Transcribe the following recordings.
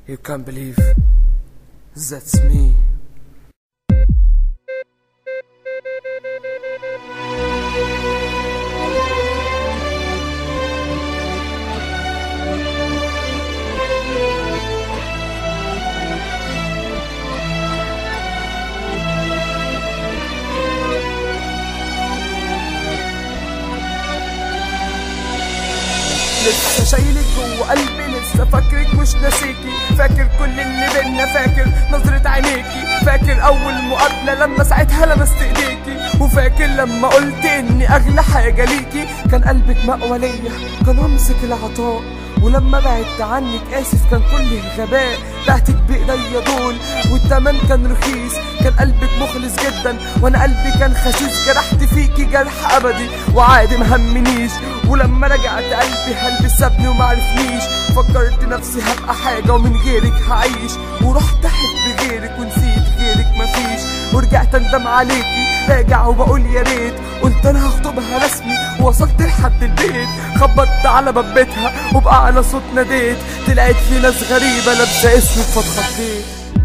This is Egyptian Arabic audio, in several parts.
You can't believe that's me. لسه شايلك جوه قلبي لسه فاكرك مش ناسيكي فاكر كل اللي بينا فاكر نظرة عينيكي فاكر أول مقابلة لما ساعتها لمست إيديكي وفاكر لما قلت إني أغلى حاجة ليكي كان قلبك مقوى ليا كان رمزك العطاء ولما بعدت عنك آسف كان كل الغباء بعتك بإيديا دول والتمن كان رخيص كان قلبك مخلص جدا وانا قلبي كان خسيس جرحت فيكي جرح ابدي وعادي مهمنيش ولما رجعت قلبي قلبي سابني ومعرفنيش فكرت نفسي هبقى حاجة ومن غيرك هعيش ورحت احب غيرك ونسيت غيرك مفيش ورجعت اندم عليكي راجع وبقول يا ريت قلت انا هخطبها رسمي ووصلت لحد البيت خبطت على باب بيتها وبأعلى صوت ناديت طلعت في ناس غريبة لابسة اسود فاتخضيت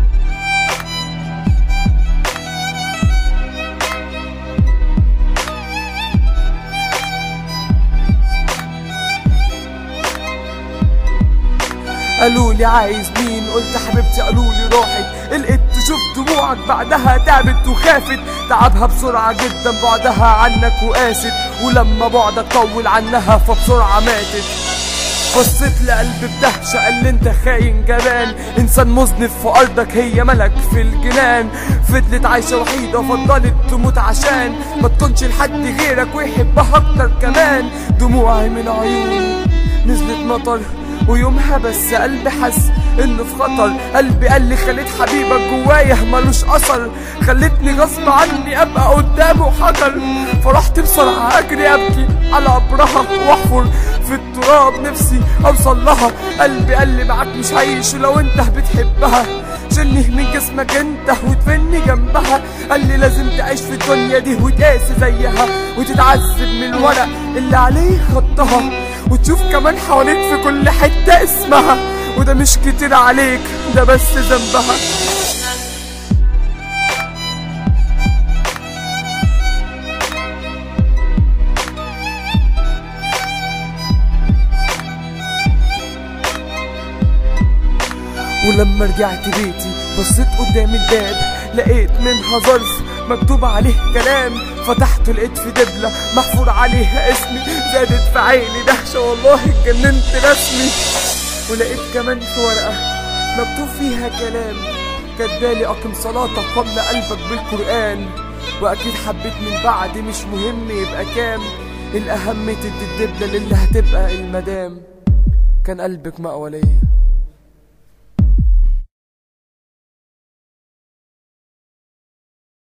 قالوا لي عايز مين قلت حبيبتي قالوا لي راحت لقيت تشوف دموعك بعدها تعبت وخافت تعبها بسرعة جدا بعدها عنك وقاست ولما بعدك طول عنها فبسرعة ماتت بصيت لقلبي بدهشة قال لي انت خاين جبان انسان مذنب في ارضك هي ملك في الجنان فضلت عايشة وحيدة فضلت تموت عشان ما تكونش لحد غيرك ويحبها اكتر كمان دموعي من عيوني نزلت مطر ويومها بس قلبي حس انه في خطر قلبي قال لي خليت حبيبك جوايا ملوش اثر خلتني غصب عني ابقى قدامه حجر فرحت بسرعه اجري ابكي على قبرها واحفر في التراب نفسي اوصل لها قلبي قال لي معاك مش هعيش لو انت بتحبها شيلني من جسمك انت وتفني جنبها قال لي لازم تعيش في الدنيا دي وتقاسي زيها وتتعذب من الورق اللي عليه خطها وتشوف كمان حواليك في كل حتة اسمها وده مش كتير عليك ده بس ذنبها ولما رجعت بيتي بصيت قدام الباب لقيت منها ظرف مكتوب عليه كلام فتحته لقيت في دبلة محفور عليها اسمي زادت في عيني دهشة والله اتجننت رسمي ولقيت كمان في ورقة مكتوب فيها كلام كاتبالي أقم صلاتك واملى قلبك بالقرآن وأكيد حبيت من بعد مش مهم يبقى كام الأهم تدي الدبلة للي هتبقى المدام كان قلبك مقوى ليا